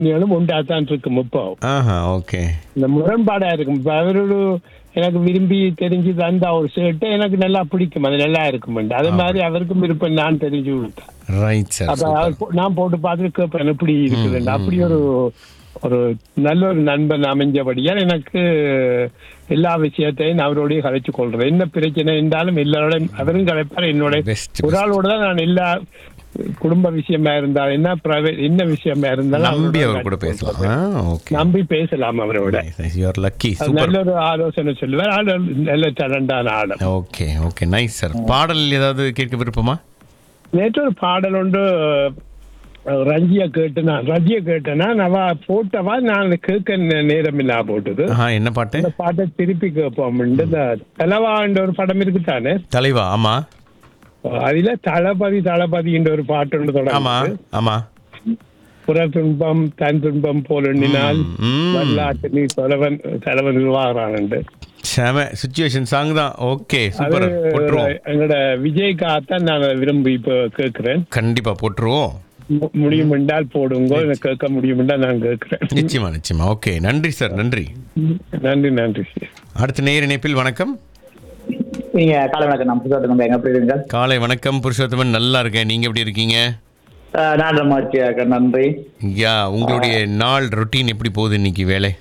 நீங்களும் உண்டாத்தான் இருக்கும் இப்போ ஆஹா ஓகே இந்த முரண்பாடா இருக்கும் இப்ப அவரோட எனக்கு விரும்பி தெரிஞ்சு தந்த ஒரு ஷர்ட் எனக்கு நல்லா பிடிக்கும் அது நல்லா இருக்கும் அது மாதிரி அவருக்கும் விருப்பம் நான் தெரிஞ்சு கொடுத்தேன் ரைட் சார் அப்ப அவர் போ- நான் போட்டு பார்த்துட்டு கேட்பேன் எப்படி இருக்குதுன்னு அப்படி ஒரு ஒரு நல்ல ஒரு நண்பன் அமைஞ்சபடியால் எனக்கு எல்லா விஷயத்தையும் அவரோடய கலைச்சு கொள்றேன் என்ன பிரச்சனை இருந்தாலும் எல்லாரோடையும் அவரும் கலைப்பார் என்னோட Best, ஒரு ஆளோட தான் நான் எல்லா குடும்ப விஷயமா இருந்தாலும் என்ன பிரைவேட் என்ன விஷயமா இருந்தாலும் நம்பி அவரோட அவர் கூட கலைச்சு பேசலாம் கொள்றேன். ஆ ஓகே நம்பி பேசலாம் அவரோட யூஆர் லக்கி அது சூப்பர் நல்ல ஒரு ஆலோசனை சொல்லுவார் ஆள் நல்ல டேலண்டான Adam okay okay nice sir பாடல் ஏதாவது கேட்க விருப்பமா நேற்று ஒரு பாடல் ஒன்று அஹ், ரஞ்சிய கேட்டுனா ரஞ்சிய கேட்டனா அவ போட்டவா நான் கேட்க நே- நேரம் இல்லா போட்டது ஆஹா என்ன பாட்டு இந்த பாட்டை திருப்பி கேட்போம் இந்த தலைவான்ற ஒரு படம் இருக்குதானே தலைவா ஆமா அதுல தளபதி தளபதின்ற ஒரு பாட்டு ஒன்று ஆமா தொடங்கு ஆமா புற துன்பம் தன் துன்பம் போல் எண்ணினால் ம். வரலாற்று நீ தலைவன் தலைவன் நிர்வாகிறான் செம சுச்சுவேஷன் சாங் தான் ஓகே அது சூப்பர் போட்டுருவோம் எங்களோட விஜய்க்காகத்தான் நான் விரும்பி இப்போ கேட்கிறேன் கண்டிப்பா போட்டுருவோம் மு- முடியும் என்றால் போடுங்க எனக்கு கேட்க முடியும் என்றால் நான் கேட்கிறேன் நிச்சயமா நிச்சயமா ஓகே நன்றி சார் நன்றி நன்றி நன்றி அடுத்த நேர் இணைப்பில் வணக்கம் நீங்க காலை வணக்கம் நான் புதுசாக எங்க எப்படி இருக்கீங்க காலை வணக்கம் புருஷோத்தமன் நல்லா இருக்கேன் நீங்க எப்படி இருக்கீங்க அஹ் நான் ரொம்ப மகிழ்ச்சியா இருக்கேன் நன்றி யா உங்களுடைய நாள் ரொட்டீன் எப்படி போகுது இன்னைக்கு வேலை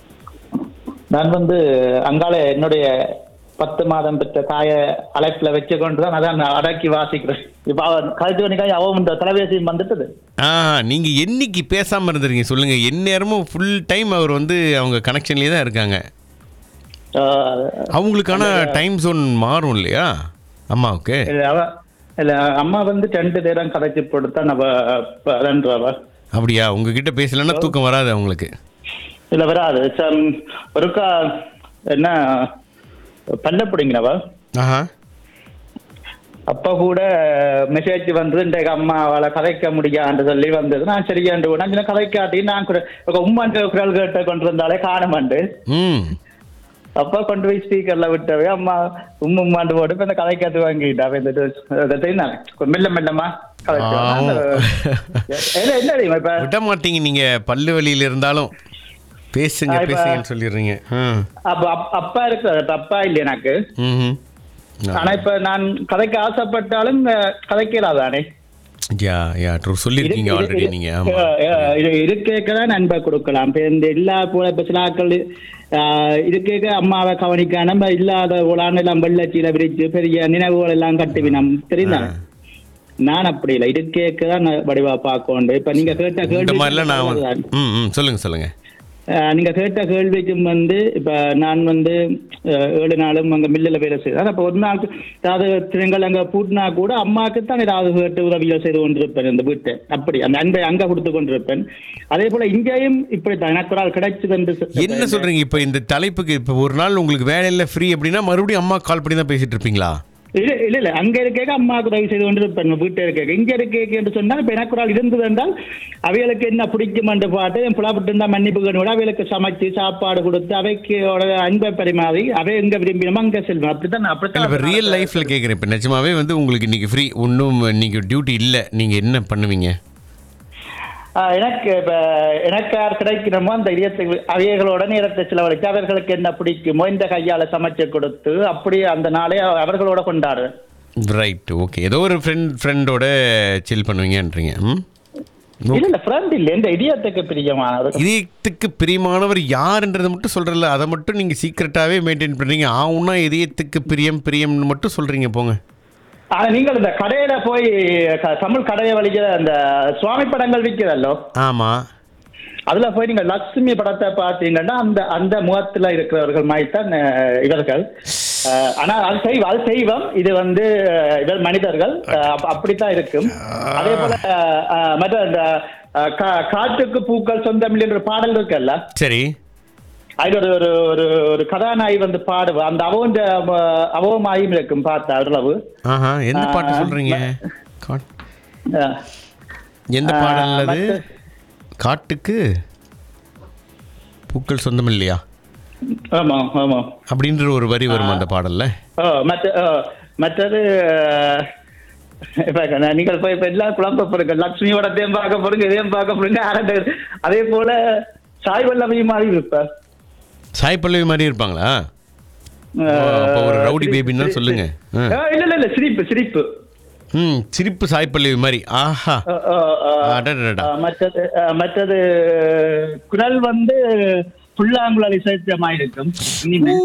நான் வந்து அங்கால என்னுடைய பத்து மாதம் பெற்ற தாய அழைப்புல வச்சு கொண்டு தான் அதான் நான் அடக்கி வாசிக்கிறேன் இப்ப அவன் கழிச்சு பண்ணிக்காய் அவன் இந்த தொலைபேசியும் வந்துட்டது ஆ நீங்க என்னைக்கு பேசாம இருந்திருக்கீங்க சொல்லுங்க எந்நேரமும் ஃபுல் டைம் அவர் வந்து அவங்க கனெக்ஷன்லயே தான் இருக்காங்க அஹ் அவங்களுக்கான டைம் ஜோன் மாறும் இல்லையா அம்மாவுக்கு இல்ல, அவ இல்ல அம்மா வந்து ரெண்டு நேரம் கதைச்சு போட்டு தான் அவ அதன்றவ அப்படியா உங்ககிட்ட பேசலன்னா தூக்கம் வராது அவங்களுக்கு இல்ல வராது சம் ஒருக்கா என்ன பல்ல பிடிங்கிறவ ஆஹா அப்ப கூட மெசேஜ் வந்து இந்த அம்மா அவளை கதைக்க முடியான்னு சொல்லி வந்தது நான் சரியாண்டு நான் சின்ன கதைக்காட்டி நான் கூட ஒரு உம்மாண்டு குரல் கேட்ட கொண்டு வந்தாலே காணமாண்டு ம் அப்ப கொண்டு போய் ஸ்பீக்கர்ல விட்டவே அம்மா உம்மு உம்மாண்டு போட்டு இப்ப இந்த கதைக்காத்து வாங்கிட்டாவே இந்த இதை தெரிந்தானே மெல்ல மெல்லமா கதைச்சு வந்தா அந்த- இல்ல, என்ன தெரியுமா இப்ப விட மாட்டீங்க நீங்க பல்லு வலியில இருந்தாலும் பேசுங்க ஆ, இப்ப- பேசுங்கன்னு சொல்லிடுறீங்க ம் அப்ப அப்- அப்பா இருக்கு தப்பா இல்லை எனக்கு ம்ஹும். ஆனா இப்ப நான் கதைக்க ஆசைப்பட்டாலும் அஹ், கதைக்கலாதானே யா யா ட்ரூ சொல்லியிருக்கீங்க ஆல்ரெடி நீங்க ஆமா இருக்கேக்கதான் நண்பை கொடுக்கலாம் இப்ப இந்த எல்லா போல இப்ப சில ஆட்கள் ஆஹ், இருக்கேக்க அம்மாவை கவனிக்க நம்ம இல்லாத உலான்னு எல்லாம் வெள்ளச்சீல விரிச்சு பெரிய நினைவுகள் எல்லாம் கட்டுவினம் தெரியுதா நான் அப்படி இல்லை இருக்கேக்க தான் நான் வடிவா பார்க்கணும் இப்ப நீங்க கேட்ட இந்த கேள்வி மாதிரிலாம் நான் வந்து- ம் ம் சொல்லுங்க சொல்லுங்க ஆஹ், நீங்க கேட்ட கேள்விக்கும் வந்து இப்ப நான் வந்து ஆஹ், ஏழு நாளும் அங்க மில்லில் வேலை செய்தேன் அப்ப ஒரு நாள் ஏதாவது திங்கள் அங்க பூட்டினா கூட அம்மாவுக்கு தான் ஏதாவது கேட்டு உதவிகள் செய்து கொண்டிருப்பேன் இந்த வீட்டை அப்படி அந்த அன்பை அங்க கொடுத்து கொண்டிருப்பேன் அதே போல இங்கேயும் இப்படித்தான் எனக்கு ஒரு ஆள் கிடைச்சது என்று சொ- என்ன சொல்றீங்க இப்ப இந்த தலைப்புக்கு இப்ப ஒரு நாள் உங்களுக்கு வேலையில ஃப்ரீ அப்படின்னா மறுபடியும் அம்மா கால் பண்ணி தான் பேசிட்டு இருப்பீங்களா இல்ல இல்ல இல்ல அங்க இருக்க அம்மாவுக்கு உதவி செய்து கொண்டிருப்பேன் வீட்டை இருக்க இங்க இருக்க என்று சொன்னால் இப்ப எனக்கு ஒரு ஆள் இருந்தது என்றால் அவைகளுக்கு என்ன பிடிக்கும் என்று பாட்டு என் புலாப்பட்டு இருந்தா மன்னிப்பு கேட்டு அவைகளுக்கு சமைச்சு சாப்பாடு கொடுத்து அவைக்கு அன்பை பரிமாறி அவை எங்க விரும்பினோமோ அங்க செல்வோம் அப்படித்தான் இல்ல அப்படித்தான் இப்ப ரியல் லைஃப்ல கேக்குறேன் இப்ப நிஜமாவே வந்து உங்களுக்கு இன்னைக்கு ஃப்ரீ ஒன்றும் இன்னைக்கு டியூட்டி இல்ல நீங்க என்ன பண்ணுவீங்க ஆஹ் எனக்கு இப்ப எனக்கு யார் கிடைக்கணுமோ அந்த இதயத்தை அவைகளோட நேரத்தை செலவழித்து அவர்களுக்கு என்ன பிடிக்குமோ இந்த கையால சமைச்சு கொடுத்து அப்படி அந்த நாளை அவர்களோட கொண்டாடுவேன் ரைட் ஓகே ஏதோ ஒரு ஃப்ரெண்ட் ஃப்ரெண்டோட சில் பண்ணுவீங்கன்றீங்க ம் இல்ல இல்ல ஃப்ரெண்ட் இல்ல இந்த இதயத்துக்கு பிரியமானவர் இதயத்துக்கு பிரியமானவர் யாருன்றதை மட்டும் சொல்றல அதை மட்டும் நீங்க சீக்கிரட்டாவே மெயின்டைன் பண்றீங்க ஆவுன்னா இதயத்துக்கு பிரியம் பிரியம்னு மட்டும் சொல்றீங்க போங்க ஆனா நீங்கள் இந்த கடையில போய் க- தமிழ் கடையை வலிக்கிற அந்த சுவாமி படங்கள் விற்கிறதல்லோ ஆமா அதுல போய் நீங்க லட்சுமி படத்தை பார்த்தீங்கன்னா அந்த அந்த முகத்துல இருக்கிறவர்கள் மாதிரி தான் அஹ், இவர்கள் அஹ், ஆனா அது செய்வம் அது செய்வம் இது வந்து அஹ், இவர் மனிதர்கள் அஹ், அப்ப- அப்படித்தான் இருக்கும் அதே போல அஹ், மற்ற இந்த அஹ், கா- காட்டுக்கு பூக்கள் சொந்தமில்லை என்ற பாடல் இருக்குல்ல சரி அதுல ஒரு ஒரு ஒரு ஒரு கதாநாயகி வந்து பாடுவா அந்த அவன் அவமாயும் இருக்கும் பார்த்தா ஓரளவு ஆஹா எந்த பாட்டு ஆ, சொல்றீங்க காட்- அஹ், எந்த ஆ, பாடல் அது மத்த- காட்டுக்கு பூக்கள் சொந்தம் இல்லையா ஆமா ஆமா அப்படின்ற ஒரு வரி வரும் அந்த பாடல்ல ஓ, மற்ற ஓ, மற்றது அஹ், இப்ப நான் நீங்கள் போய் இப்ப எல்லாம் குழம்ப போறீங்க லட்சுமியோட தேம் பார்க்க போறீங்க இதையும் பார்க்க போறீங்க அரண்டை அதே போல சாய் வல்லமை மாதிரி இருப்ப சாய் பல்லவி மாதிரி இருப்பாங்களா ஓ, அப்போ ஒரு ரவுடி பேபின்னு தான் சொல்லுங்க ஆ. இல்ல இல்ல இல்ல சிரிப்பு சிரிப்பு ம் சிரிப்பு சாய் பல்லவி மாதிரி ஆஹா அஹ், அஹ், அஹ், அடடடா. அஹ், மற்றது அஹ், மற்றது குரல் வந்து புல்லாங்குழல் இசைத்தமாய் இருக்கும் இனிமே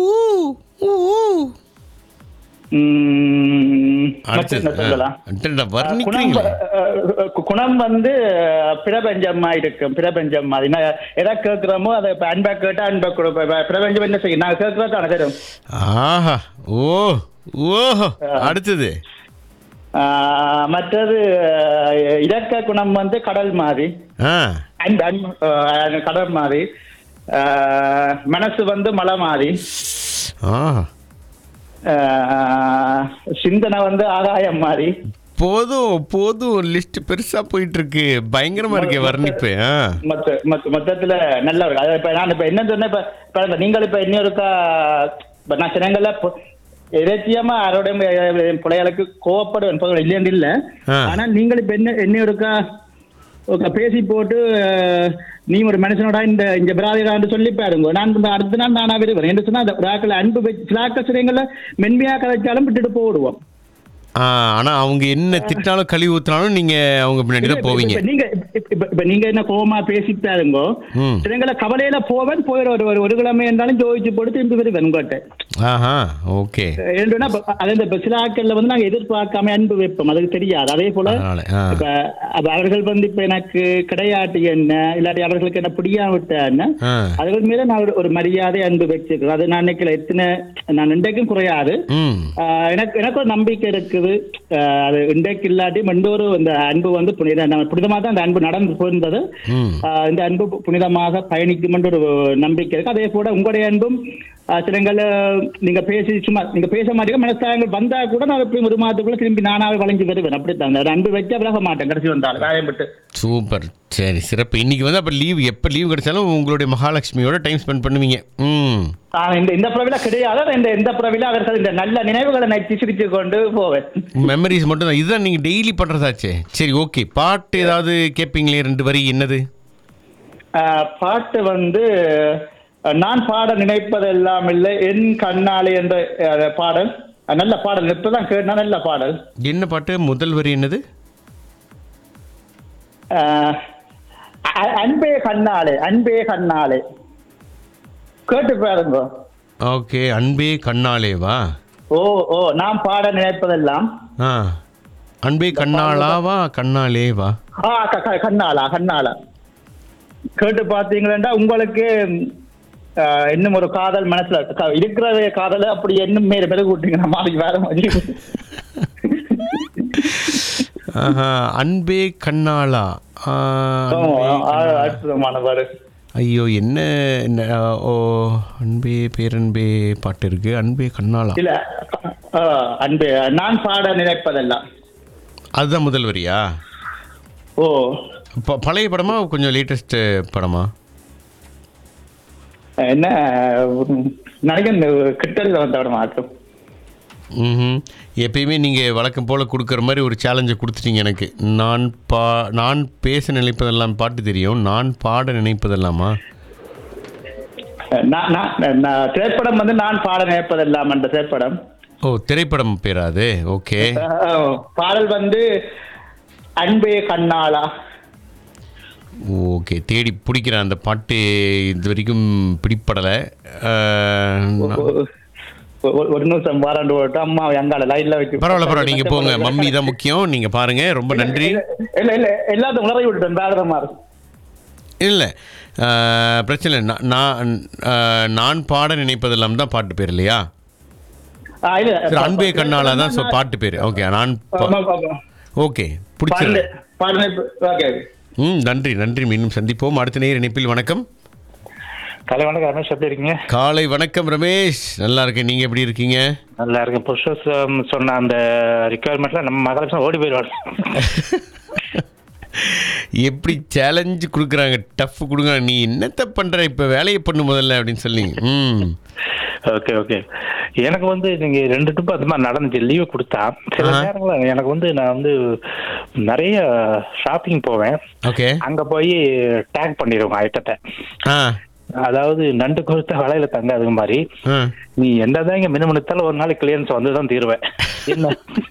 உம், மற்றது அடுத்தது என்ன சொல்லலாம் ஆ. அடடா, குணம் வர்ணிக்கிறீங்களே அஹ், குணம் வந்து பிரபஞ்சமா இருக்கும் பிரபஞ்சம் மாதிரி நான் எதை கேட்கிறோமோ அதை இப்ப அன்பா கேட்டா அன்பா கொடுப்பேன் இப்ப பிரபஞ்சம் என்ன செய்யும் நான் கேட்கறது தானே தரும் ஆஹா ஓ ஓஹோ அடுத்தது ஆஹ், மற்றது அஹ், இலக்க குணம் வந்து கடல் மாதிரி ஆ அன்பு அன்பு அஹ், கடல் மாதிரி ஆஹ், மனசு வந்து மலை மாதிரி ஆஹா ஆஹ், சிந்தனை வந்து ஆகாயம் மாதிரி போதும் போதும் லிஸ்ட் பெருசா போயிட்டு இருக்கு பயங்கரமா இருக்கே வர்ணிப்பு ஆ மொத்த மொத்த- மொத்தத்துல நல்லா இருக்கு அது இப்ப நான் இப்ப என்ன சொன்னேன் இப்ப பாருங்க நீங்கள் இப்ப இன்னும் இருக்கா இப்ப நான் சின்னங்கள்ல எதாச்சியமா யாரோட பிள்ளைகளுக்கு கோவப்படுவேன் பொதுவாக இல்லைன்னு இல்ல ஆ. ஆனா நீங்கள் இப்ப என்ன என்ன இருக்கா ஒரு பேசி போட்டு அஹ், நீ ஒரு மனுஷனோட இந்த இந்த பிராதிகான்னு சொல்லி பாருங்க நான் இந்த அடுத்த நாள் நானா விரும்புறேன் என்ன சொன்னா அந்த ராக்கள் அன்பு வச்சு சில சிலைங்களை மென்மையா கதைச்சாலும் விட்டுட்டு போடுவோம் ஆ, ஆனா அவங்க என்ன திட்டாலும் கழுவி ஊத்துனாலும் நீங்க அவங்க பின்னாடி தான் போவீங்க இப்ப நீங்க இப்ப- இப்ப- இப்ப நீங்க என்ன கோவமா பேசிட்டாருங்கோ ம். சிலங்களை கவலையில போவேன் போயிட ஒரு ஒரு- ஒரு கிழமை இருந்தாலும் ஜோதிச்சு போட்டு திரும்பி வருவேன் உங்கள்கிட்ட ஆஹா ஓகே ஏன்னா இப்ப அது இந்த சில ஆட்கள்ல வந்து நாங்க எதிர்பார்க்காம அன்பு வைப்போம் அதுக்கு தெரியாது அதே போல அதனால ஆ இப்ப அப்ப அவர்கள் வந்து இப்ப எனக்கு கிடையாட்டி என்ன இல்லாட்டி அவர்களுக்கு என்ன பிடியாம விட்ட என்ன ஆ அவர்கள் மீது நான் ஒரு- ஒரு மரியாதை அன்பு வச்சிருக்கேன் அது நான் நினைக்கல எத்தனை நான் இன்றைக்கும் குறையாது ம் ஆஹ் எனக்கு எனக்கு ஒரு நம்பிக்கை இருக்குது ஆஹ் அது இன்றைக்கு இல்லாட்டி ஒரு இந்த அன்பு வந்து புனித நம்ம புனிதமாக தான் அந்த அன்பு நடந்து போயிருந்தது ம் ஆஹ் இந்த அன்பு புனிதமாக பயணிக்கும் என்ற ஒரு நம்பிக்கை இருக்கு அதே போல உங்களுடைய அன்பும் ஆஹ் சிலங்கள நீங்க பேசி சும்மா நீங்க பேச மாட்டீங்க மனசாயங்கள் வந்தா கூட நான் எப்பயும் ஒரு மாதத்துக்குள்ள திரும்பி நானாவே வளைஞ்சு வருவேன் அப்படித்தான் அந்த அன்பு வச்சா விலக மாட்டேன் கடைசி வந்தாலும் வேலையை விட்டு சூப்பர் சரி சிறப்பு இன்னைக்கு வந்து அப்போ லீவ் எப்போ லீவ் கிடைச்சாலும் உங்களுடைய மகாலட்சுமியோட டைம் ஸ்பெண்ட் பண்ணுவீங்க ம் ஆஹ் இந்த இந்த பிறவில கிடையாது ஆனா இந்த இந்த பிறவில அவர்கள் இந்த நல்ல நினைவுகளை நச்சு சிரிச்சு கொண்டு போவேன் மெமரிஸ் மட்டும் தான் இதுதான் நீங்கள் டெய்லி பண்ணுறதாச்சே சரி ஓகே பாட்டு ஏதாவது கேட்பீங்களே ரெண்டு வரி என்னது ஆஹ் பாட்டு வந்து அஹ், நான் பாட நினைப்பதெல்லாம் இல்லை என் கண்ணாலே என்ற அஹ், பாடல் அஹ், நல்ல பாடல் இப்பதான் கேட்டா நல்ல பாடல் என்ன பாட்டு முதல் வரி என்னது ஆஹ், அ- அன்பே கண்ணாலே அன்பே கண்ணாலே கேட்டு பாருங்க ஓகே அன்பே கண்ணாலேவா ஓ ஓ நான் பாட நினைப்பதெல்லாம் ஆ அன்பே கண்ணாளாவா கண்ணாலேவா ஆ க- க- கண்ணாலா கண்ணாலா கேட்டு பார்த்தீங்களா உங்களுக்கு ஆஹ், இன்னும் ஒரு காதல் மனசுல க- இருக்கிற காதல அப்படி இன்னும் மேல மெருகு விட்டீங்கன்னா மாதிரி வேற மாதிரி ஆஹா அன்பே கண்ணாளா ஆ, ஆமா, அன்பே ஆ, கண்ணாளா. அற்புதமான பாரு ஐயோ என்ன என்ன, ஓ அன்பே பேரன்பே பாட்டு இருக்கு அன்பே கண்ணாளா இல்ல ஆ, அன்பு நான் பாட நினைப்பதெல்லாம் அதுதான் முதல் வரியா ஓ ப- பழைய படமா கொஞ்சம் லேட்டஸ்ட் படமா என்ன நினைக்கிறேன் கிட்டத்தில் வந்த விட மாற்றம் ம் எப்பயுமே நீங்கள் வழக்கம் போல் கொடுக்குற மாதிரி ஒரு சேலஞ்சை கொடுத்துட்டீங்க எனக்கு நான் பா நான் பேச நினைப்பதெல்லாம் பாட்டு தெரியும் நான் பாட நினைப்பதெல்லாமா நான் நான் நான் திரைப்படம் வந்து நான் பாட நினைப்பதெல்லாம் என்ற திரைப்படம் ஓ திரைப்படம் பேரா அது ஓகே ஆ, பாடல் வந்து அன்பே கண்ணாளா ஓகே தேடி பிடிக்கிறேன் அந்த பாட்டு இது வரைக்கும் பிடிப்படலை ஒ- ஒ- ஒரு நிமிஷம் வாராண்டு போட்டு அம்மா எங்கால லைன்ல வச்சு பரவாயில்ல பரவாயில்ல நீங்கள் போங்க மம்மி தான் முக்கியம் நீங்கள் பாருங்கள் ரொம்ப நன்றி இல்ல இல்ல எல்லாத்தையும் உணரை விட்டுட்டேன் வேற மாதிரி இல்லை பிரச்சனை இல்லை நான் நான் ஆஹ், நான் பாட நினைப்பதெல்லாம் தான் பாட்டு பேர் இல்லையா ஆ, இல்ல சரி அன்பே கண்ணாலா தான் so பாட்டு பேர் ஓகே நான் பா- ஆமா, ஆமா. ஓகே பாடல் பிடிச்சிருந்தேன் பாடல் ஓகே ம் நன்றி நன்றி மீண்டும் சந்திப்போம் அடுத்த நேர் இணைப்பில் வணக்கம் கலை வணக்கம் ரமேஷ் எப்படி இருக்கீங்க காலை வணக்கம் ரமேஷ் நல்லா இருக்கேன் நீங்கள் எப்படி இருக்கீங்க நல்லா இருக்கேன் புருஷோஸ் சொன்ன அந்த ரிக்குவயர்மெண்ட்ல நம்ம மகாலட்சுமி ஓடி போயிடுவாங்க எப்படி சேலஞ்சு கொடுக்குறாங்க டஃப் கொடுக்குறாங்க நீ என்னத்த பண்ற இப்போ வேலையை பண்ணு முதல்ல அப்படின்னு சொல்லி ம் ஓகே ஓகே எனக்கு வந்து நீங்க ரெண்டு ட்ரிப் அது மாதிரி நடந்துச்சு லீவு கொடுத்தா சில ஆஹா. நேரங்கள்ல எனக்கு வந்து நான் வந்து நிறைய ஷாப்பிங் போவேன் ஓகே அங்க போய் டேக் பண்ணிடுவேன் ஐட்டத்தை ஆ அதாவது நண்டு கொடுத்த வலையில தங்காதுங்க மாதிரி ஆ நீ என்னதான் இங்க மினிமனத்தால ஒரு நாள் கிளியன்ஸ் வந்து தான் தீருவேன் என்ன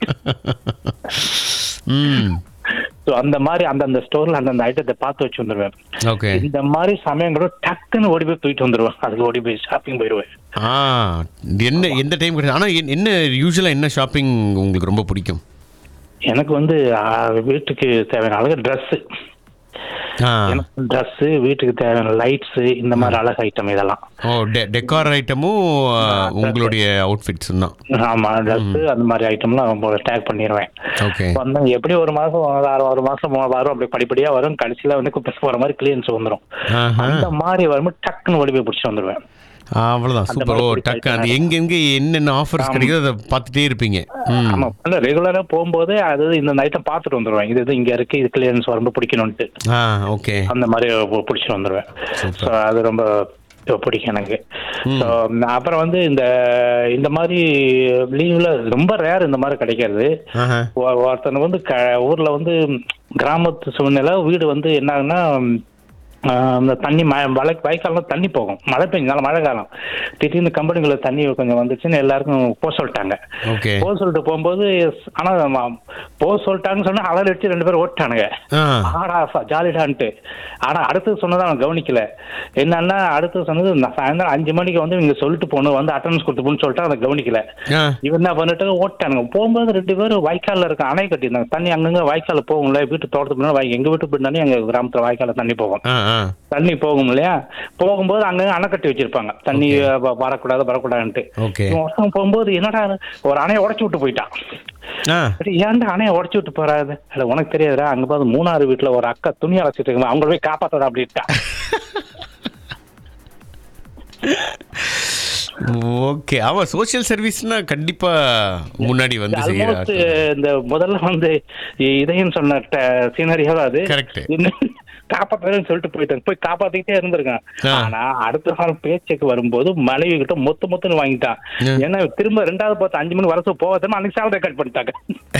ம் So, அந்த மாதிரி அந்தந்த ஸ்டோர்ல அந்தந்த ஐட்டத்தை பார்த்து வச்சு வந்துருவேன் ஓகே இந்த மாதிரி சமயம் கூட டக்குன்னு ஓடி போய் தூக்கிட்டு வந்துருவேன் அதுக்கு ஓடி போய் ஷாப்பிங் போயிடுவேன் ஆ என்ன எந்த டைம் கிடையாது ஆனால் என்ன யூஸ்வலாக என்ன ஷாப்பிங் உங்களுக்கு ரொம்ப பிடிக்கும் எனக்கு வந்து ஆ, வீட்டுக்கு தேவையான அழகு ட்ரெஸ்ஸு ஆ எனக்கு ட்ரெஸ்ஸு வீட்டுக்கு தேவையான லைட்ஸு இந்த மாதிரி அழகு ஐட்டம் இதெல்லாம் ஓ டெ டெக்கார் ஐட்டமும் ஆ, உங்களுடைய அவுட்ஃபிட்ஸ் தான் ஆமா ட்ரெஸ்ஸு அந்த மாதிரி ஐட்டம்லாம் ரொம்ப டேக் பண்ணிடுவேன் ஓகே வந்து எப்படி ஒரு மாசம் ஆறு ஆறு மாசம் மூணு வாரம் அப்படி படிப்படியா வரும் கடைசியில வந்து குப்பை போற மாதிரி கிளியன்ஸ் வந்துடும் ஆஹா அந்த மாதிரி வரும்போது டக்குன்னு ஓடி போய் பிடிச்சி வந்துடுவேன் அவ்வளோதான் அந்த சூப்பர் ஓ மாதிரி டக்கு அது எங்கெங்கே என்னென்ன ஆஃபர்ஸ் கிடைக்குதோ அதை பார்த்துட்டே இருப்பீங்க ம் ஆமா இல்ல ரெகுலரா போகும்போது அது இந்த ஐட்டம் பார்த்துட்டு வந்துடுவேன் இது இது இங்க இருக்கு இது கிளியன்ஸ் வரும்போது பிடிக்கணும்ட்டு ஆ ஓகே அந்த மாதிரி பிடிச்சிட்டு வந்துடுவேன் ஸோ அது ரொம்ப பிடிக்கும் எனக்கு ஸோ அப்புறம் வந்து இந்த இந்த மாதிரி லீவ்ல ரொம்ப ரேர் இந்த மாதிரி கிடைக்கிறது ஆஹா ஒ- ஒருத்தனுக்கு வந்து க ஊர்ல வந்து கிராமத்து சூழ்நிலை வீடு வந்து என்ன ஆகுன்னா ஆஹ், அந்த தண்ணி மழை மழை வாய்க்காலம் தண்ணி போகும் மழை பெஞ்சனால மழை காலம் திடீர்னு கம்பெனிக்குள்ள தண்ணி கொஞ்சம் வந்துச்சுன்னு எல்லாருக்கும் போக சொல்லிட்டாங்க ஓகே போக சொல்லிட்டு போகும்போது ஆனா ம- போக சொல்லிட்டாங்கன்னு சொன்னா அலர் அடிச்சு ரெண்டு பேரும் ஓட்டானுங்க ஆ ஆடா ச- ஜாலிடான்ட்டு ஆனா அடுத்தது சொன்னதை அவன் கவனிக்கல என்னன்னா அடுத்தது சொன்னது நான் சாயந்தரம் அஞ்சு மணிக்கு வந்து இங்க சொல்லிட்டு போகணும் வந்து அட்டன்ஸ் கொடுத்து போன்னு சொல்லிட்டு அதை கவனிக்கல ஆ இவன் என்ன பண்ணிட்டு ஓட்டானுங்க போகும்போது ரெண்டு பேரும் வாய்க்கால்ல இருக்க அணை கட்டியிருந்தாங்க தண்ணி அங்கங்க வாய்க்கால போகும்ல வீட்டு தோட்டத்துக்கு முன்னாடி வாய்- எங்க வீட்டு பின்னாடி எங்க கிராமத்துல வாய்க்கால தண்ணி போகும் ஆ ஆ தண்ணி போகும் இல்லையா போகும்போது அங்க அணை கட்டி வச்சிருப்பாங்க தண்ணி வ- வரக்கூடாது வரக்கூடாதுன்ட்டு ஓகே இவன் ஒருத்தன் போகும்போது என்னடா ஒரு அணையை உடைச்சு விட்டு போயிட்டான் ஆ சரி, ஏன்டா அணையை உடைச்சு விட்டு போறாது அது உனக்கு தெரியாதுடா அங்க பார்த்து மூணாறு வீட்டுல ஒரு அக்கா துணி அழைச்சிட்டு இருக்காங்க அவங்கள போய் காப்பாத்தடா அப்படின்ட்டா ஓகே அவன் சோஷியல் சர்வீஸ்னா கண்டிப்பா முன்னாடி வந்து ஆல்மோஸ்ட் செய்யறாரு இந்த முதல்ல வந்து இதையும் சொன்ன சீனரியாவது அது Correct. இன்னும் காப்பாத்துறேன்னு சொல்லிட்டு போயிட்டாங்க போய் காப்பாத்திக்கிட்டே இருந்திருக்கான் ஆ. ஆனா அடுத்த வாரம் பேச்சுக்கு வரும்போது மனைவி கிட்ட மொத்த மொத்தம் வாங்கிட்டான் ஆ. ஏன்னா திரும்ப ரெண்டாவது பார்த்து அஞ்சு மணி வரசம் போகாத அன்னைக்கு சேலரி கட் பண்ணிட்டாங்க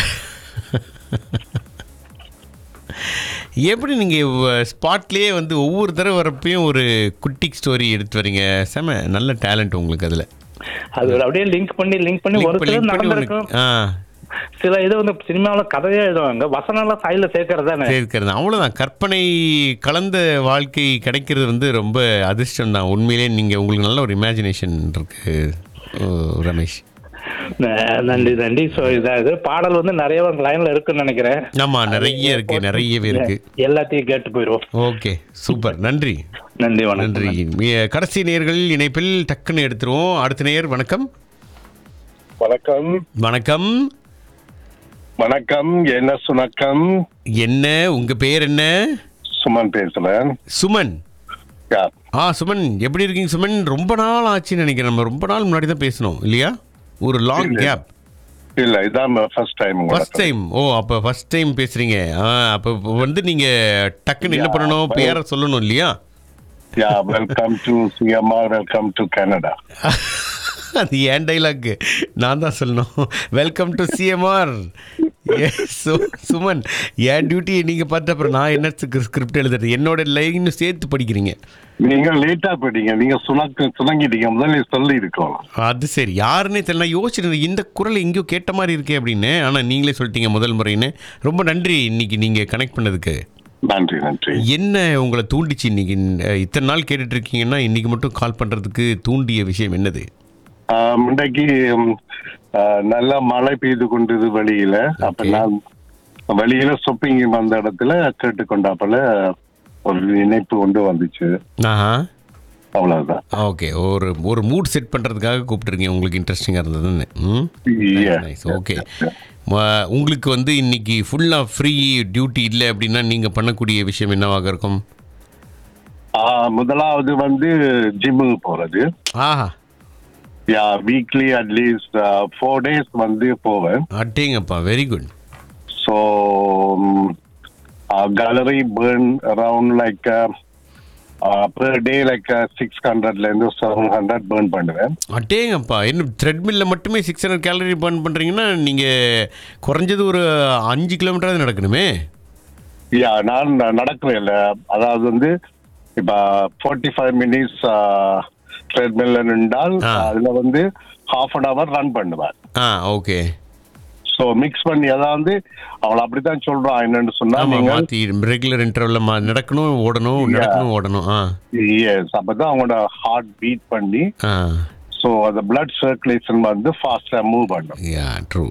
எப்படி நீங்க ஸ்பாட்லயே வந்து ஒவ்வொரு தடவை வரப்பையும் ஒரு குட்டி ஸ்டோரி எடுத்து வரீங்க செம நல்ல டேலண்ட் உங்களுக்கு அதுல அது ஒரு அப்படியே லிங்க் பண்ணி லிங்க் பண்ணி ஒரு Link பண்ணி- சிலர் link பண்ணி நடந்திருக்கும் உனக்கு- ஆ சில இது வந்து சினிமாவுல கதையே எழுதுவாங்க வசனம் எல்லாம் சைட்ல சேர்க்கறது தானே இருக்கிறது அவ்வளோதான் கற்பனை கலந்த வாழ்க்கை கிடைக்கிறது வந்து ரொம்ப அதிர்ஷ்டம் தான் உண்மையிலே நீங்கள் உங்களுக்கு நல்ல ஒரு இமேஜினேஷன் இருக்கு ஓ, ரமேஷ் ந- நன்றி நன்றி சோ இதாவது பாடல் வந்து நிறைய லைன்ல இருக்குன்னு நினைக்கிறேன் ஆமாம் நிறைய இருக்கு நிறையவே இருக்கு எல்லாத்தையும் கேட்டு போயிடுவோம் ஓகே சூப்பர் நன்றி நன்றி வணக்கம் நன்றி மி- கடைசி நேர்கள் இணைப்பில் டக்குன்னு எடுத்துருவோம் அடுத்த நேயர் வணக்கம் வணக்கம் வணக்கம் வணக்கம் என்ன சுணக்கம் என்ன உங்க பேர் என்ன சுமன் பேசுறேன் சுமன் யா ஆ சுமன் எப்படி இருக்கீங்க சுமன் ரொம்ப நாள் ஆச்சுன்னு நினைக்கிறேன் நம்ம ரொம்ப நாள் முன்னாடி தான் பேசணும் இல்லையா ஒரு லாங் இல்ல. கேப் இல்ல இதான் ஃபர்ஸ்ட் டைம் ஃபர்ஸ்ட் டைம் ஓ அப்போ ஃபர்ஸ்ட் டைம் பேசுறீங்க ஆ அப்போ வந்து நீங்க டக்குன்னு என்ன Yeah, பண்ணணும் well- பேரை சொல்லணும் இல்லையா yeah welcome to CMR welcome to Canada அது ஏன் டைலாக் நான் தான் சொல்லணும் வெல்கம் டு சிஎம்ஆர் சுமன் என் டியூட்டியை நீங்க பார்த்து அப்புறம் நான் என்ன ஸ்கிரிப்ட் எழுதுறது என்னோட லைன் சேர்த்து படிக்கிறீங்க நீங்க லேட்டா போயிட்டீங்க நீங்க சுணக்கு சுணங்கிட்டீங்க முதல்ல சொல்லி இருக்கோம் அது சரி யாருன்னே தெரியல நான் யோசிச்சிருந்தேன் இந்த குரல் எங்கேயோ கேட்ட மாதிரி இருக்கே அப்படின்னு ஆனால் நீங்களே சொல்லிட்டீங்க முதல் முறைன்னு ரொம்ப நன்றி இன்னைக்கு நீங்கள் கனெக்ட் பண்ணதுக்கு நன்றி நன்றி என்ன உங்களை தூண்டிச்சு இன்னைக்கு அஹ், இத்தனை நாள் கேட்டுட்டு இருக்கீங்கன்னா இன்னைக்கு மட்டும் கால் பண்ணுறதுக்கு தூண்டிய விஷயம் என்னது ஆஹ், இன்றைக்கு ம், ஆஹ், நல்லா மழை பெய்து கொண்டது வெளியில அப்ப Okay. நான் வெளியில ஷாப்பிங் வந்த இடத்துல கேட்டுக்கொண்டாப்புல ஒரு இணைப்பு கொண்டு வந்துச்சு ஆஹா அவ்வளவுதான் ஓகே ஒரு ஒரு மூட் செட் பண்ணுறதுக்காக கூப்பிட்டுருக்கீங்க உங்களுக்கு இன்ட்ரெஸ்டிங்காக இருந்ததுன்னு ம் Yeah. நைஸ் ஓகே உங்களுக்கு வந்து இன்னைக்கு ஃபுல்லாக ஃப்ரீ டியூட்டி இல்லை அப்படின்னா நீங்கள் பண்ணக்கூடிய விஷயம் என்னவாக இருக்கும் ஆஹ், முதலாவது வந்து ஜிம்முக்கு போறது ஆஹா yeah weekly at least four days வந்து போவேன் அட்டேங்கப்பா very good so gallery burn around like uh, uh, per day like uh, 600ல இருந்து 700 burn பண்ணுவேன் அட்டேங்கப்பா என்ன த்ரெட்மில்ல மட்டுமே சிக்ஸ் ஹண்ட்ரட் கேலரி பர்ன் பண்ணுறீங்கன்னா நீங்கள் குறைஞ்சது ஒரு அஞ்சு கிலோமீட்டராவது நடக்கணுமே யா நான் நடக்கிறேன் இல்ல அதாவது வந்து இப்ப ஃபார்ட்டி ஃபைவ் மினிட்ஸ் ட்ரெட்மில்ல நின்றால் ஆ. அதுல வந்து ஹாஃப் அன் ஹவர் ரன் பண்ணுவேன் ஆ ஓகே ஸோ மிக்ஸ் பண்ணி அதாவது அவளை அப்படித்தான் சொல்றான் என்னன்னு சொன்னா ஆமாம் நீங்க மாற்றி ரெகுலர் இன்டர்வலில் மா நடக்கணும் ஓடணும் நடக்கணும் ஓடணும் ஆ எஸ் அப்பதான் அவங்களோட ஹார்ட் பீட் பண்ணி ஆ ஸோ அந்த பிளட் சர்க்குலேஷன் வந்து ஃபாஸ்டா மூவ் பண்ணும் யா ட்ரூ